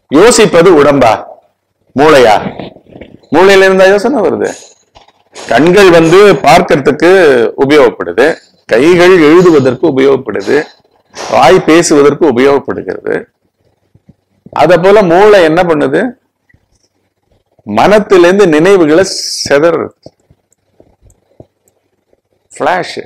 யோசிப்பது உடம்பா மூளையா மூளையில இருந்தா யோசனை வருது கண்கள் வந்து பார்க்கறதுக்கு உபயோகப்படுது கைகள் எழுதுவதற்கு உபயோகப்படுது வாய் பேசுவதற்கு உபயோகப்படுகிறது அத போல மூளை என்ன பண்ணுது மனத்திலிருந்து நினைவுகளை செதறது பிளாஷ்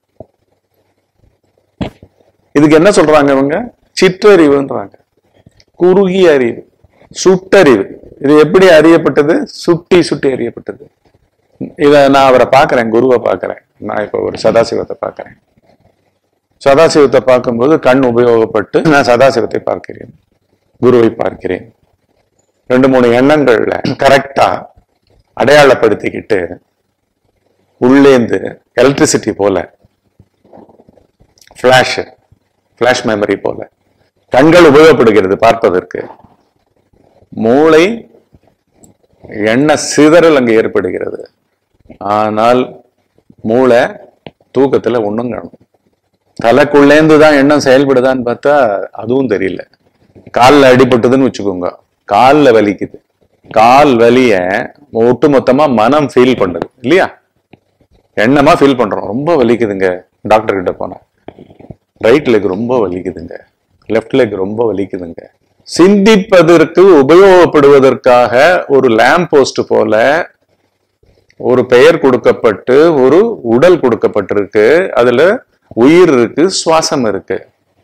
இதுக்கு என்ன சொல்றாங்க இவங்க சிற்றறிவுன்றாங்க குறுகிய அறிவு சுட்டறிவு இது எப்படி அறியப்பட்டது சுட்டி சுட்டி அறியப்பட்டது இத நான் அவரை பார்க்கிறேன் குருவை பார்க்கிறேன் நான் இப்ப ஒரு சதாசிவத்தை பார்க்கிறேன் சதாசிவத்தை பார்க்கும்போது கண் உபயோகப்பட்டு நான் சதாசிவத்தை பார்க்கிறேன் குருவை பார்க்கிறேன் ரெண்டு மூணு எண்ணங்கள்ல கரெக்டா அடையாளப்படுத்திக்கிட்டு உள்ளேந்து எலக்ட்ரிசிட்டி போல ஃபிளாஷ் ஃபிளாஷ் மெமரி போல கண்கள் உபயோகப்படுகிறது பார்ப்பதற்கு மூளை எண்ண சிதறல் அங்கு ஏற்படுகிறது ஆனால் மூளை தூக்கத்துல ஒண்ணும் காணும் தலைக்குள்ளேந்து தான் எண்ணம் செயல்படுதான்னு பார்த்தா அதுவும் தெரியல கால்ல அடிபட்டதுன்னு வச்சுக்கோங்க கால்ல வலிக்குது கால் வலிய ஒட்டு மொத்தமா மனம் ஃபீல் பண்ணுது இல்லையா எண்ணமா ஃபீல் பண்றோம் ரொம்ப வலிக்குதுங்க டாக்டர் கிட்ட போனா ரைட் லெக் ரொம்ப வலிக்குதுங்க லெஃப்ட் லெக் ரொம்ப வலிக்குதுங்க சிந்திப்பதற்கு உபயோகப்படுவதற்காக ஒரு லேம்ப் போஸ்ட் போல ஒரு பெயர் கொடுக்கப்பட்டு ஒரு உடல் கொடுக்கப்பட்டிருக்கு அதுல உயிர் இருக்கு சுவாசம் இருக்கு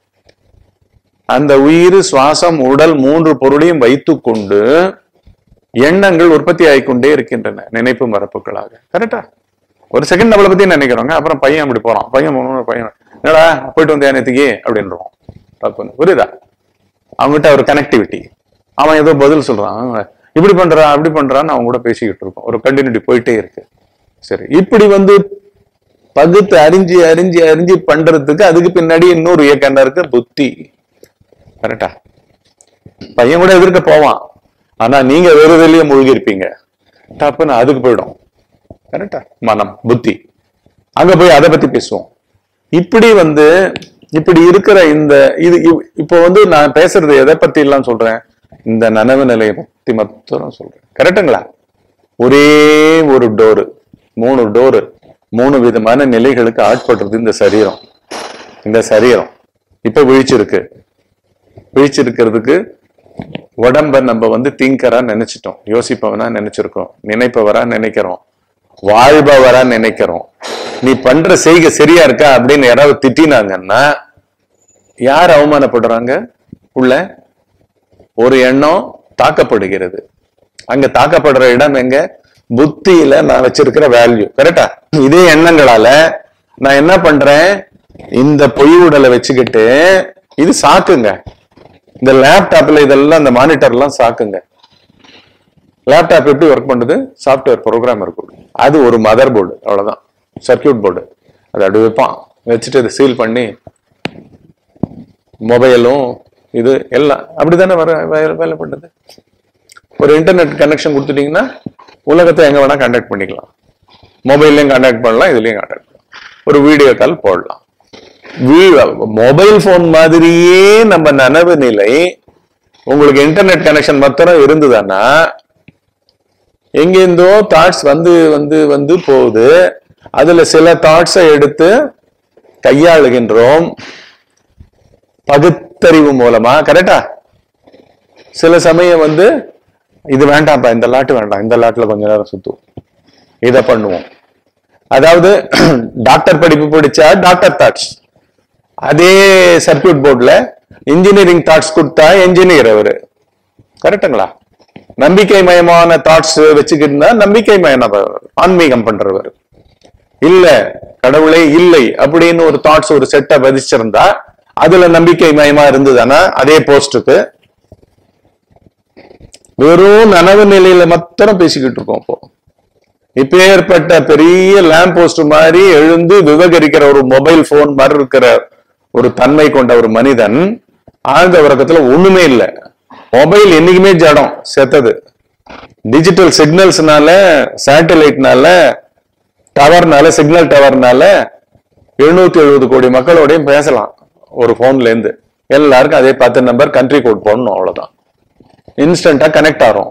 அந்த உயிர் சுவாசம் உடல் மூன்று பொருளையும் வைத்துக்கொண்டு எண்ணங்கள் உற்பத்தி ஆகிக்கொண்டே இருக்கின்றன நினைப்பு மரப்புகளாக கரெக்டா ஒரு செகண்ட் நம்மளை பத்தி நினைக்கிறோங்க அப்புறம் பையன் அப்படி போறான் பையன் போனோம் பையன் என்னடா போயிட்டு வந்தேன் நேற்றுக்கு அப்படின்றோம் தப்புன்னு புரியுதா அவங்ககிட்ட ஒரு கனெக்டிவிட்டி அவன் ஏதோ பதில் சொல்றான் அவன் இப்படி பண்றான் அப்படி பண்றான்னு அவங்க கூட பேசிக்கிட்டு இருக்கோம் ஒரு கண்டினியூட்டி போயிட்டே இருக்கு சரி இப்படி வந்து பகுத்து அறிஞ்சு அறிஞ்சு அறிஞ்சு பண்றதுக்கு அதுக்கு பின்னாடி இன்னொரு இயக்கம் இருக்கு புத்தி கரெக்டா பையன் கூட எதிர்க்க போவான் ஆனா நீங்க வெறுதலையே மூழ்கி இருப்பீங்க தப்புன்னு அதுக்கு போயிடும் கரெக்டா மனம் புத்தி அங்க போய் அதை பத்தி பேசுவோம் இப்படி வந்து இப்படி இருக்கிற இந்த இது இவ்- இப்போ வந்து நான் பேசுறது எதை பத்தி எல்லாம் சொல்றேன் இந்த நனவு நிலையை பத்தி மட்டும் சொல்றேன் கரெக்டுங்களா ஒரே ஒரு டோரு மூணு டோரு மூணு விதமான நிலைகளுக்கு ஆட்படுறது இந்த சரீரம் இந்த சரீரம் இப்ப விழிச்சிருக்கு விழிச்சிருக்கிறதுக்கு உடம்ப நம்ம வந்து திங்கரா நினைச்சிட்டோம் யோசிப்பவனா நினைச்சிருக்கோம் நினைப்பவரா நினைக்கிறோம் வாழ்பவரா நினைக்கிறோம் நீ பண்ற செய்கை சரியா இருக்கா அப்படின்னு யாராவது திட்டினாங்கன்னா யார் அவமானப்படுறாங்க உள்ள ஒரு எண்ணம் தாக்கப்படுகிறது அங்க தாக்கப்படுற இடம் எங்க புத்தியில நான் வச்சிருக்கிற வேல்யூ கரெக்டா இதே எண்ணங்களால நான் என்ன பண்றேன் இந்த பொய் உடலை வச்சுக்கிட்டு இது சாக்குங்க இந்த லேப்டாப்ல இதெல்லாம் இந்த மானிட்டர் எல்லாம் சாக்குங்க லேப்டாப் எப்படி ஒர்க் பண்ணுது சாஃப்ட்வேர் ப்ரோக்ராம் இருக்கும் அது ஒரு மதர் போர்டு அவ்வளவுதான் சர்க்கியூட் போர்டு அதை அப்படி வைப்பான் வச்சுட்டு அதை சீல் பண்ணி மொபைலும் இது எல்லாம் அப்படித்தானே வர வே- வேலை பண்ணுது ஒரு இன்டர்நெட் கனெக்ஷன் கொடுத்துட்டீங்கன்னா உலகத்தை எங்க வேணா கண்டக்ட் பண்ணிக்கலாம் மொபைல்லையும் கண்டக்ட் பண்ணலாம் இதுலயும் கண்டக்ட் பண்ணலாம் ஒரு வீடியோ கால் போடலாம் மொபைல் போன் மாதிரியே நம்ம நனவு நிலை உங்களுக்கு இன்டர்நெட் கனெக்ஷன் மாத்திரம் இருந்ததுன்னா எங்கேருந்தோ தாட்ஸ் வந்து வந்து வந்து போகுது அதுல சில தாட்ஸை எடுத்து கையாளுகின்றோம் பகுத்தறிவு மூலமா கரெக்டா சில சமயம் வந்து இது வேண்டாம்ப்பா இந்த லாட்டு வேண்டாம் இந்த லாட்ல கொஞ்ச நேரம் சுத்துவோம் இதை பண்ணுவோம் அதாவது டாக்டர் படிப்பு படிச்சா டாக்டர் தாட்ஸ் அதே சர்க்கியூட் போர்டுல இன்ஜினியரிங் தாட்ஸ் கொடுத்தா என்ஜினியர் அவரு கரெக்டுங்களா நம்பிக்கை மயமான தாட்ஸ் வச்சுக்கிட்டு நம்பிக்கை மயமானவர் ஆன்மீகம் பண்றவர் இல்ல கடவுளே இல்லை அப்படின்னு ஒரு தாட்ஸ் ஒரு செட்டை பதிச்சிருந்தா அதுல நம்பிக்கை மயமா இருந்ததுன்னா அதே போஸ்டுக்கு வெறும் நனவு நிலையில மாத்திரம் பேசிக்கிட்டு இருக்கோம் இப்போ இப்பேற்பட்ட பெரிய லேம்ப் போஸ்ட் மாதிரி எழுந்து விவகரிக்கிற ஒரு மொபைல் போன் மாதிரி இருக்கிற ஒரு தன்மை கொண்ட ஒரு மனிதன் ஆழ்ந்த உறக்கத்துல ஒண்ணுமே இல்லை மொபைல் என்னைக்குமே ஜடம் செத்தது டிஜிட்டல் சிக்னல்ஸ்னால சேட்டலைட்னால டவர்னால சிக்னல் டவர்னால எழுநூத்தி எழுபது கோடி மக்களோடையும் பேசலாம் ஒரு போன்ல இருந்து எல்லாருக்கும் அதே பத்து நம்பர் கண்ட்ரி கோட் போடணும் அவ்வளவுதான் இன்ஸ்டன்டா கனெக்ட் ஆறோம்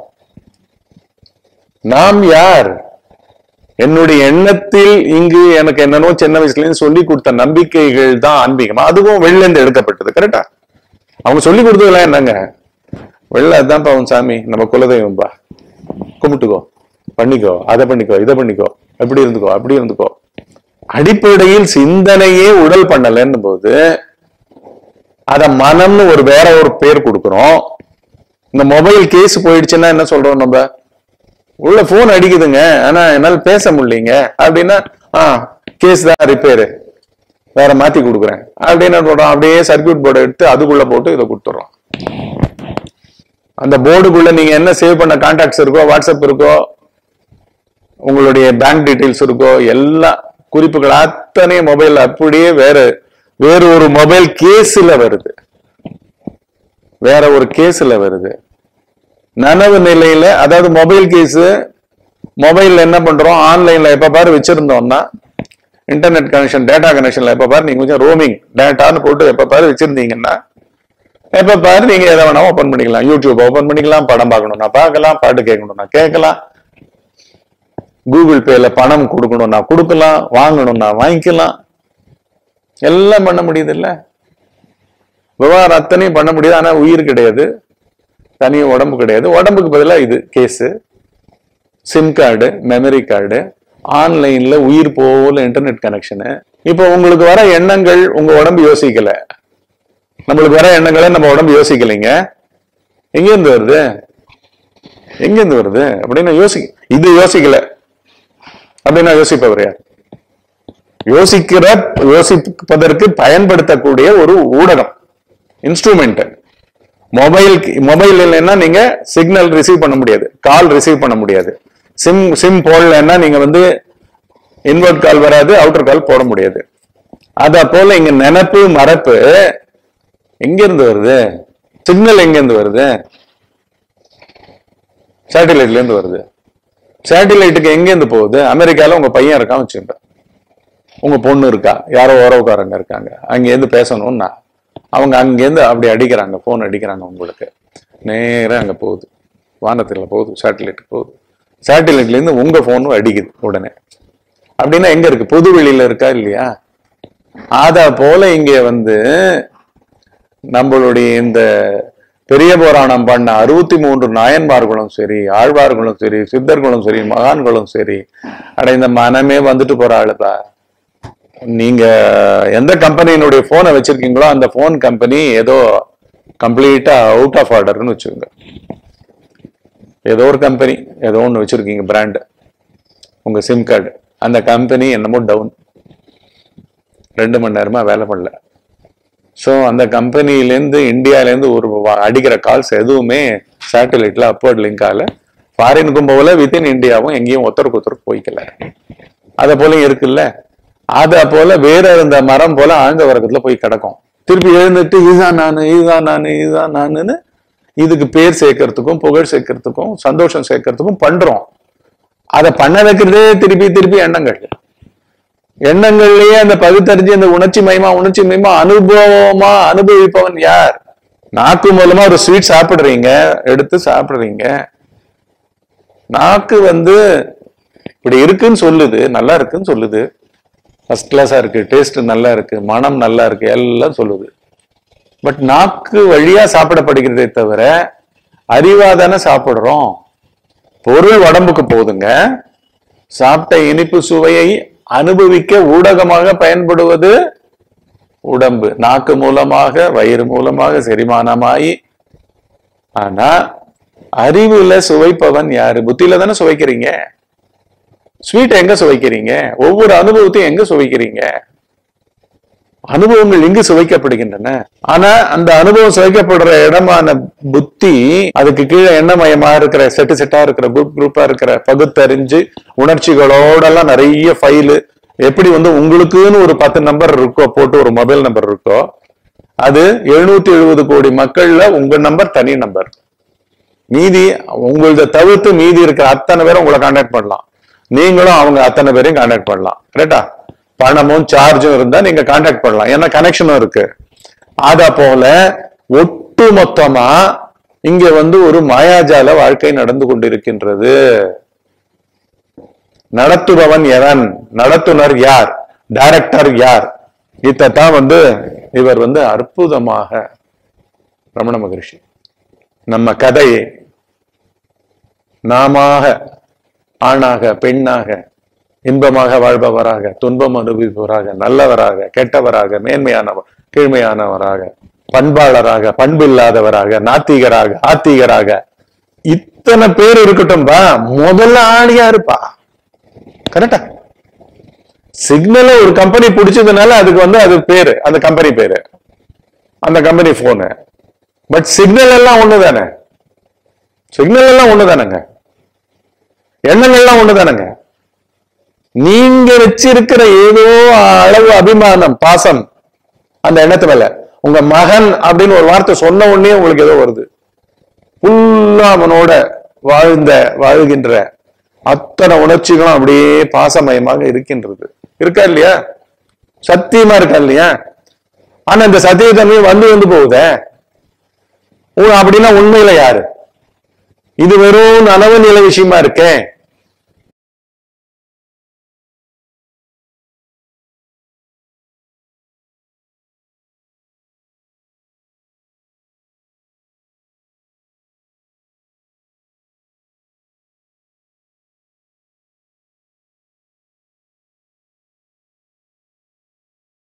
நாம் யார் என்னுடைய எண்ணத்தில் இங்கு எனக்கு என்னனோ சின்ன வயசுல இருந்து சொல்லி கொடுத்த நம்பிக்கைகள் தான் ஆன்மீகம் அதுவும் வெளில இருந்து எடுக்கப்பட்டது கரெக்டா அவங்க சொல்லி கொடுத்ததெல்லாம் என்னங்க வெளில அதுதான்ப்பா உன் சாமி நம்ம குலதெய்வம்பா கும்பிட்டுக்கோ பண்ணிக்கோ அதை பண்ணிக்கோ இதை பண்ணிக்கோ எப்படி இருந்துக்கோ அப்படி இருந்துக்கோ அடிப்படையில் சிந்தனையே உடல் பண்ணலன்னு போது அத மனம்னு ஒரு வேற ஒரு பேர் கொடுக்கிறோம் இந்த மொபைல் கேஸ் போயிடுச்சுன்னா என்ன சொல்றோம் நம்ம உள்ள போன் அடிக்குதுங்க ஆனா என்னால பேச முடியலீங்க அப்படின்னா ஆ கேஸ் தான் ரிப்பேரு வேற மாத்தி கொடுக்குறேன் அப்படின்னு என்ன சொல்றோம் அப்படியே சர்க்கியூட் போர்டை எடுத்து அதுக்குள்ள போட்டு இதை கொடுத்துட்றோம் அந்த போர்டுக்குள்ள நீங்க என்ன சேவ் பண்ண கான்டாக்ட்ஸ் இருக்கோ வாட்ஸ்அப் இருக்கோ உங்களுடைய பேங்க் டீடைல்ஸ் இருக்கோ எல்லா குறிப்புகள் அத்தனையும் மொபைல் அப்படியே வேற வேற ஒரு மொபைல் கேஸ்ல வருது வேற ஒரு கேஸ்ல வருது நனவு நிலையில அதாவது மொபைல் கேஸ் மொபைல்ல என்ன பண்றோம் ஆன்லைன்ல எப்ப பாரு வச்சிருந்தோம்னா இன்டர்நெட் கனெக்ஷன் டேட்டா கனெக்ஷன்ல எப்ப பாரு நீங்க கொஞ்சம் ரோமிங் டேட்டான்னு போட்டு எப்ப பாரு வச்சிருந்தீங்கன்னா எப்ப பாரு நீங்க எதை வேணாலும் ஓபன் பண்ணிக்கலாம் யூடியூப் ஓபன் பண்ணிக்கலாம் படம் பார்க்கணும்னா பார்க்கலாம் பாட்டு கேட்கணும்னா கேட்கலாம் கூகுள் பேல பணம் கொடுக்கணும்னா கொடுக்கலாம் வாங்கணும்னா வாங்கிக்கலாம் எல்லாம் பண்ண முடியுது இல்ல விவகாரம் அத்தனையும் பண்ண முடியுது ஆனா உயிர் கிடையாது தனி உடம்பு கிடையாது உடம்புக்கு பதிலா இது case sim card memory card ஆன்லைன்ல உயிர் போல இன்டர்நெட் கனெக்ஷனு இப்போ உங்களுக்கு வர எண்ணங்கள் உங்க உடம்பு யோசிக்கல நம்மளுக்கு வர எண்ணங்களை நம்ம உடம்பு யோசிக்கலைங்க எங்க இருந்து வருது எங்க இருந்து வருது அப்படின்னு யோசி இது யோசிக்கல அப்படின்னா யோசிப்பவர் யார் யோசிக்கிற யோசிப்பதற்கு பயன்படுத்தக்கூடிய ஒரு ஊடகம் இன்ஸ்ட்ருமெண்ட் மொபைல் மொபைல் இல்லைன்னா நீங்க சிக்னல் ரிசீவ் பண்ண முடியாது கால் ரிசீவ் பண்ண முடியாது சிம் சிம் போடலைன்னா நீங்க வந்து இன்வெர்ட் கால் வராது அவுட்டர் கால் போட முடியாது அத போல இங்க நினப்பு மறப்பு எங்க இருந்து வருது சிக்னல் எங்க இருந்து வருது சேட்டிலைட்ல இருந்து வருது சேட்டிலைட்டுக்கு எங்க இருந்து போகுது அமெரிக்கால உங்க பையன் இருக்கான் வச்சுக்கிட்ட உங்க பொண்ணு இருக்கா யாரோ உறவுக்காரங்க இருக்காங்க அங்கேருந்து பேசணும்னா அவங்க அங்கேருந்து அப்படி அடிக்கிறாங்க போன் அடிக்கிறாங்க உங்களுக்கு நேரா அங்க போகுது வானத்துல போகுது சேட்டிலைட் போகுது சேட்டிலைட்ல இருந்து உங்க போனும் அடிக்குது உடனே அப்படின்னா எங்க இருக்கு பொது வெளியில இருக்கா இல்லையா அத போல இங்க வந்து நம்மளுடைய இந்த பெரிய புராணம் பண்ண அறுபத்தி மூன்று நாயன்மார்களும் சரி ஆழ்வார்களும் சரி சித்தர்களும் சரி மகான்களும் சரி அட இந்த மனமே வந்துட்டு போற ஆளுப்பா நீங்க எந்த கம்பெனியினுடைய போனை வச்சிருக்கீங்களோ அந்த போன் கம்பெனி ஏதோ கம்ப்ளீட்டா அவுட் ஆஃப் ஆர்டர்னு வச்சுக்கோங்க ஏதோ ஒரு கம்பெனி ஏதோ ஒன்று வச்சிருக்கீங்க பிராண்ட் உங்க சிம் கார்டு அந்த கம்பெனி என்னமோ டவுன் ரெண்டு மணி நேரமா வேலை பண்ணல ஸோ அந்த கம்பெனிலேருந்து இந்தியாலேருந்து ஒரு வ- அடிக்கிற கால்ஸ் எதுவுமே சேட்டலைட்ல அப்வர்ட் லிங்கால ஃபாரினுக்கும் போகல வித்தின் இந்தியாவும் எங்கேயும் ஒருத்தருக்கு ஒருத்தருக்கு போய்க்கல அதை போல இருக்குல்ல அத போல வேற இருந்த மரம் போல ஆழ்ந்த வர்க்கத்துல போய் கிடக்கும் திருப்பி எழுந்துட்டு இதுதான் நானு இதுதான் நானு இதுதான் நானுன்னு இதுக்கு பேர் சேர்க்கறதுக்கும் புகழ் சேர்க்கறதுக்கும் சந்தோஷம் சேர்க்கறதுக்கும் பண்றோம் அதை பண்ண வைக்கிறதே திருப்பி திருப்பி எண்ணங்கள் எண்ணங்கள்லயே அந்த பகுத்தறிஞ்சு அந்த உணர்ச்சி மயமா உணர்ச்சி மயமா அனுபவமா அனுபவிப்பவன் யார் நாக்கு மூலமா ஒரு ஸ்வீட் சாப்பிடுறீங்க எடுத்து சாப்பிடுறீங்க நாக்கு வந்து இப்படி இருக்குன்னு சொல்லுது நல்லா இருக்குன்னு சொல்லுது ஃபர்ஸ்ட் கிளாஸா இருக்கு டேஸ்ட் நல்லா இருக்கு மனம் நல்லா இருக்கு எல்லாம் சொல்லுது பட் நாக்கு வழியா சாப்பிடப்படுகிறதே தவிர அறிவாதானே சாப்பிடுறோம் பொருள் உடம்புக்கு போகுதுங்க சாப்பிட்ட இனிப்பு சுவையை அனுபவிக்க ஊடகமாக பயன்படுவது உடம்பு நாக்கு மூலமாக வயிறு மூலமாக செரிமானமாயி ஆனா அறிவுல சுவைப்பவன் யாரு புத்தியில தானே சுவைக்கிறீங்க ஸ்வீட் எங்க சுவைக்கிறீங்க ஒவ்வொரு அனுபவத்தையும் எங்க சுவைக்கிறீங்க அனுபவங்கள் எங்கு சுவைக்கப்படுகின்றன ஆனா அந்த அனுபவம் சுவைக்கப்படுற இடமான புத்தி அதுக்கு கீழே எண்ணமயமா இருக்கிற செட்டு செட்டா இருக்கிற குரூப் குரூப்பா இருக்கிற பகுத்தறிஞ்சு உணர்ச்சிகளோட எல்லாம் நிறைய ஃபைலு எப்படி வந்து உங்களுக்குன்னு ஒரு பத்து நம்பர் இருக்கோ போட்டு ஒரு மொபைல் நம்பர் இருக்கோ அது எழுநூத்தி எழுபது கோடி மக்கள்ல உங்க நம்பர் தனி நம்பர் மீதி உங்களத தவிர்த்து மீதி இருக்கிற அத்தனை பேரும் உங்களை கான்டாக்ட் பண்ணலாம் நீங்களும் அவங்க அத்தனை பேரையும் கான்டாக்ட் பண்ணலாம் கரெக்டா பணமும் சார்ஜும் இருந்தா நீங்க கான்டாக்ட் பண்ணலாம் ஏன்னா கனெக்ஷனும் இருக்கு அத போல ஒட்டு மொத்தமா இங்க வந்து ஒரு மாயாஜால வாழ்க்கை நடந்து கொண்டிருக்கின்றது நடத்துபவன் எவன் நடத்துனர் யார் டைரக்டர் யார் இதைத்தான் வந்து இவர் வந்து அற்புதமாக ரமண மகரிஷி நம்ம கதையை நாமாக ஆணாக பெண்ணாக இன்பமாக வாழ்பவராக துன்பம் அனுபவிப்பவராக நல்லவராக கெட்டவராக மேன்மையானவர் கீழ்மையானவராக பண்பாளராக பண்பில்லாதவராக நாத்திகராக ஆத்திகராக இத்தனை பேர் இருக்கட்டும்பா முதல்ல ஆணியா இருப்பா கரெக்டா சிக்னல ஒரு கம்பெனி பிடிச்சதுனால அதுக்கு வந்து அது பேரு அந்த கம்பெனி பேரு அந்த கம்பெனி போனு பட் சிக்னல் எல்லாம் ஒண்ணுதானே சிக்னல் எல்லாம் ஒண்ணுதானங்க எண்ணங்கள்லாம் ஒண்ணுதானங்க நீங்க வச்சிருக்கிற ஏதோ அளவு அபிமானம் பாசம் அந்த எண்ணத்து மேல உங்க மகன் அப்படின்னு ஒரு வார்த்தை சொன்ன உடனே உங்களுக்கு ஏதோ வருது ஃபுல்லா அவனோட வாழ்ந்த வாழ்கின்ற அத்தனை உணர்ச்சிகளும் அப்படியே பாசமயமாக இருக்கின்றது இருக்கா இல்லையா சத்தியமா இருக்கா இல்லையா ஆனா இந்த சத்தியத்தன்மை வந்து வந்து போகுதே ஓ அப்படின்னா உண்மையில யாரு இது வெறும் நனவு நிலை விஷயமா இருக்கே